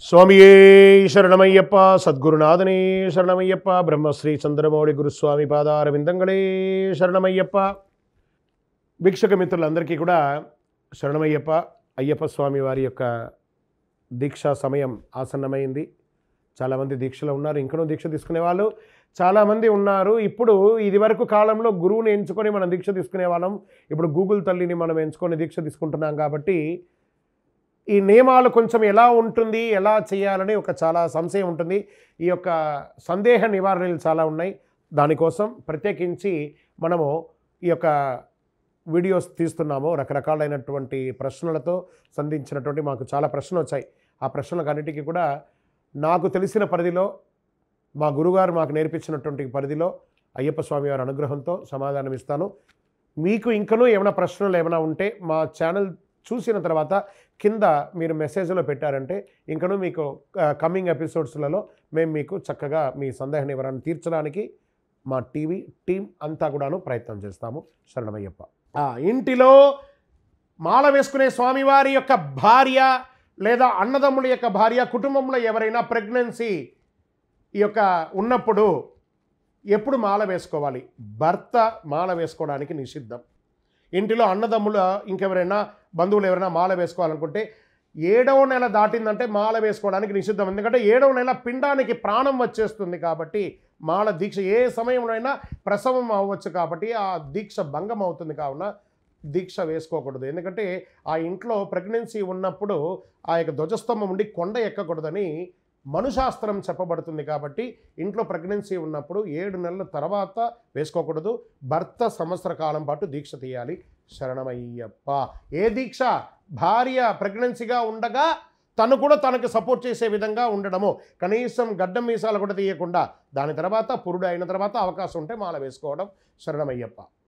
స్వామియే శరణమయ్యప్ప సద్గురునాథనే శరణమయ్యప్ప బ్రహ్మశ్రీ చంద్రమౌళి గురుస్వామి పాదారవిందంగళే శరణమయ్యప్ప భిక్షక మిత్రులందరికీ కూడా శరణమయ్యప్ప అయ్యప్ప స్వామి వారి యొక్క దీక్షా సమయం ఆసన్నమైంది చాలామంది దీక్షలో ఉన్నారు ఇంకనూ దీక్ష తీసుకునే వాళ్ళు చాలామంది ఉన్నారు ఇప్పుడు ఇదివరకు కాలంలో గురువుని ఎంచుకొని మనం దీక్ష తీసుకునే వాళ్ళం ఇప్పుడు గూగుల్ తల్లిని మనం ఎంచుకొని దీక్ష తీసుకుంటున్నాం కాబట్టి ఈ నియమాలు కొంచెం ఎలా ఉంటుంది ఎలా చేయాలని ఒక చాలా సంశయం ఉంటుంది ఈ యొక్క సందేహ నివారణలు చాలా ఉన్నాయి దానికోసం ప్రత్యేకించి మనము ఈ యొక్క వీడియోస్ తీస్తున్నాము రకరకాలైనటువంటి ప్రశ్నలతో సంధించినటువంటి మాకు చాలా ప్రశ్నలు వచ్చాయి ఆ ప్రశ్నలకు అన్నిటికీ కూడా నాకు తెలిసిన పరిధిలో మా గురుగారు మాకు నేర్పించినటువంటి పరిధిలో అయ్యప్ప స్వామి వారి అనుగ్రహంతో సమాధానం ఇస్తాను మీకు ఇంకనూ ఏమైనా ప్రశ్నలు ఏమైనా ఉంటే మా ఛానల్ చూసిన తర్వాత కింద మీరు మెసేజ్లో పెట్టారంటే ఇంకనూ మీకు కమింగ్ ఎపిసోడ్స్లలో మేము మీకు చక్కగా మీ సందేహ నివారణ తీర్చడానికి మా టీవీ టీం అంతా కూడాను ప్రయత్నం చేస్తాము శరణమయ్యప్ప ఆ, ఇంటిలో మాల వేసుకునే స్వామివారి యొక్క భార్య లేదా అన్నదమ్ముల యొక్క భార్య కుటుంబంలో ఎవరైనా ప్రెగ్నెన్సీ ఈ యొక్క ఉన్నప్పుడు ఎప్పుడు మాల వేసుకోవాలి భర్త మాల వేసుకోవడానికి నిషిద్ధం ఇంటిలో అన్నదమ్ముల ఇంకెవరైనా బంధువులు ఎవరైనా మాల వేసుకోవాలనుకుంటే ఏడవ నెల దాటిందంటే మాల వేసుకోవడానికి నిషిద్ధం ఎందుకంటే ఏడవ నెల పిండానికి ప్రాణం వచ్చేస్తుంది కాబట్టి మాల దీక్ష ఏ సమయంలోనైనా ప్రసవం అవ్వచ్చు కాబట్టి ఆ దీక్ష భంగం అవుతుంది కావున దీక్ష వేసుకోకూడదు ఎందుకంటే ఆ ఇంట్లో ప్రెగ్నెన్సీ ఉన్నప్పుడు ఆ యొక్క ధ్వజస్తంభం ఉండి కొండ ఎక్కకూడదని మనుశాస్త్రం చెప్పబడుతుంది కాబట్టి ఇంట్లో ప్రెగ్నెన్సీ ఉన్నప్పుడు ఏడు నెలల తర్వాత వేసుకోకూడదు భర్త సంవత్సర కాలం పాటు దీక్ష తీయాలి శరణమయ్యప్ప ఏ దీక్ష భార్య ప్రెగ్నెన్సీగా ఉండగా తను కూడా తనకు సపోర్ట్ చేసే విధంగా ఉండడము కనీసం గడ్డం మీసాలు కూడా తీయకుండా దాని తర్వాత పురుడు అయిన తర్వాత అవకాశం ఉంటే మాల వేసుకోవడం శరణమయ్యప్ప